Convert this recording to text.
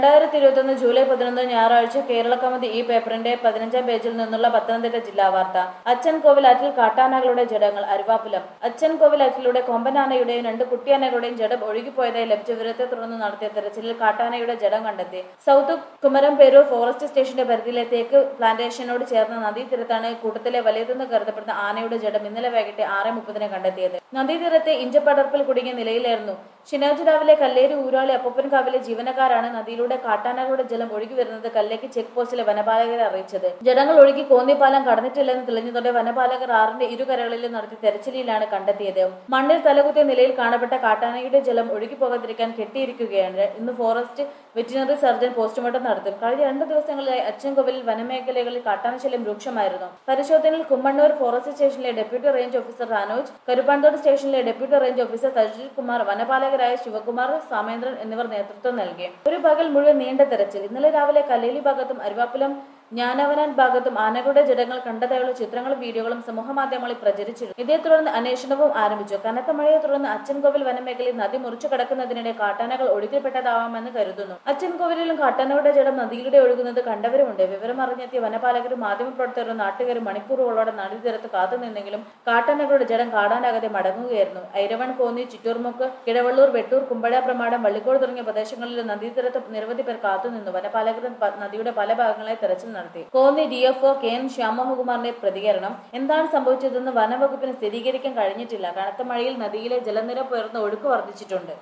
രണ്ടായിരത്തി ഇരുപത്തൊന്ന് ജൂലൈ പതിനൊന്ന് ഞായറാഴ്ച കേരള കൗമുദി ഈ പേപ്പറിന്റെ പതിനഞ്ചാം പേജിൽ നിന്നുള്ള പത്തനംതിട്ട ജില്ലാ വാർത്ത അച്ഛൻ കോവിലാറ്റിൽ കാട്ടാനകളുടെ ജഡങ്ങൾ അരുവാപ്പുലം അച്ഛൻ കോവിലാറ്റിലൂടെ കൊമ്പനാനയുടെയും രണ്ട് കുട്ടിയാനകളുടെയും ജഡം ഒഴുകിപ്പോയതായി ലഭിച്ച വിവരത്തെ തുടർന്ന് നടത്തിയ തെരച്ചിലിൽ കാട്ടാനയുടെ ജഡം കണ്ടെത്തി സൗത്ത് കുമരം പേരൂർ ഫോറസ്റ്റ് സ്റ്റേഷന്റെ പരിധിയിലെ തേക്ക് പ്ലാന്റേഷനോട് ചേർന്ന നദീതീരത്താണ് കൂട്ടത്തിലെ വലിയതെന്ന് കരുതപ്പെടുന്ന ആനയുടെ ജഡം ഇന്നലെ വൈകിട്ട് ആറ് മുപ്പതിന് കണ്ടെത്തിയത് നദീതീരത്തെ ഇഞ്ചപ്പടർപ്പിൽ കുടുങ്ങിയ നിലയിലായിരുന്നു ശനിയാഴ്ച രാവിലെ കല്ലേരി ഊരാളി അപ്പപ്പൻകാവിലെ ജീവനക്കാരാണ് നദിയിലൂടെ കാട്ടാനകളുടെ ജലം ഒഴുകി വരുന്നത് കല്ലേക്ക് ചെക്ക് പോസ്റ്റിലെ വനപാലകരെ അറിയിച്ചത് ജഡങ്ങൾ ഒഴുകി കോന്നിപ്പാലം കടന്നിട്ടില്ലെന്ന് തെളിഞ്ഞതോടെ വനപാലകർ ആറിന്റെ ഇരുകരകളിലും നടത്തിയ തെരച്ചിലിലാണ് കണ്ടെത്തിയത് മണ്ണിൽ തലകുത്തിയ നിലയിൽ കാണപ്പെട്ട കാട്ടാനയുടെ ജലം ഒഴുകി പോകാതിരിക്കാൻ കെട്ടിയിരിക്കുകയാണ് ഇന്ന് ഫോറസ്റ്റ് വെറ്റിനറി സർജൻ പോസ്റ്റ്മോർട്ടം നടത്തും കഴിഞ്ഞ രണ്ട് ദിവസങ്ങളിലായി അച്ചൻകോവിലിൽ വനമേഖലകളിൽ കാട്ടാനശല്യം രൂക്ഷമായിരുന്നു പരിശോധനയിൽ കുമ്മണ്ണൂർ ഫോറസ്റ്റ് സ്റ്റേഷനിലെ deputy range officer Ranoj Karuppanthodu സ്റ്റേഷനിലെ deputy range officer Thajil Kumar വനപാലകരായ ശിവകുമാർ സാമേന്ദ്രൻ എന്നിവർ നേതൃത്വം നൽകി ഒരു പകൽ മുഴുവൻ നീണ്ട തെരച്ചിൽ ഇന്നലെ രാവിലെ കല്ലേലി ഭാഗത്തും അരുവാപ്പുലം ജ്ഞാനവനാൻ ഭാഗത്തും ആനകളുടെ ജഡങ്ങൾ കണ്ടതായുള്ള ചിത്രങ്ങളും വീഡിയോകളും സമൂഹമാധ്യമങ്ങളിൽ പ്രചരിച്ചിരുന്നു ഇതേ തുടർന്ന് അന്വേഷണവും ആരംഭിച്ചു കനത്ത മഴയെ തുടർന്ന് അച്ചൻകോവിൽ വനമേഖലയിൽ നദി മുറിച്ചു കടക്കുന്നതിനിടെ കാട്ടാനകൾ ഒഴുകിൽപ്പെട്ടതാവാമെന്ന് കരുതുന്നു അച്ചൻകോവിലിലും കാട്ടാനകളുടെ ജഡം നദിയിലൂടെ ഒഴുകുന്നത് കണ്ടവരുമുണ്ട് വിവരം അറിഞ്ഞെത്തിയ വനപാലകരും മാധ്യമപ്രവർത്തകരും നാട്ടുകാരും മണിക്കൂറുകളോടെ നദീതീരത്ത് കാത്തുനിന്നെങ്കിലും കാട്ടാനകളുടെ ജഡം കാണാനാകാതെ മടങ്ങുകയായിരുന്നു ഐരവൺ കോന്നി ചിറ്റൂർമുക്ക് കിഴവള്ളൂർ വെട്ടൂർ കുമ്പഴ പ്രമാടം വള്ളിക്കോട് തുടങ്ങിയ പ്രദേശങ്ങളിൽ നദീതീരത്ത് നിരവധി പേർ കാത്തുനിന്നു വനപാലകരും പ- നദിയുടെ പല ഭാഗങ്ങളെ തെരച്ചിൽ നടത്തി കോന്നി ഡിഎഫ്ഒ കെ എൻ ശ്യാമോഹകുമാറിന്റെ പ്രതികരണം എന്താണ് സംഭവിച്ചതെന്ന് വനവകുപ്പിന് സ്ഥിരീകരിക്കാൻ കഴിഞ്ഞിട്ടില്ല കനത്ത മഴയിൽ നദിയിലെ ജലനിരപ്പ് ഉയർന്ന് ഒഴുക്ക് വർദ്ധിച്ചിട്ടുണ്ട്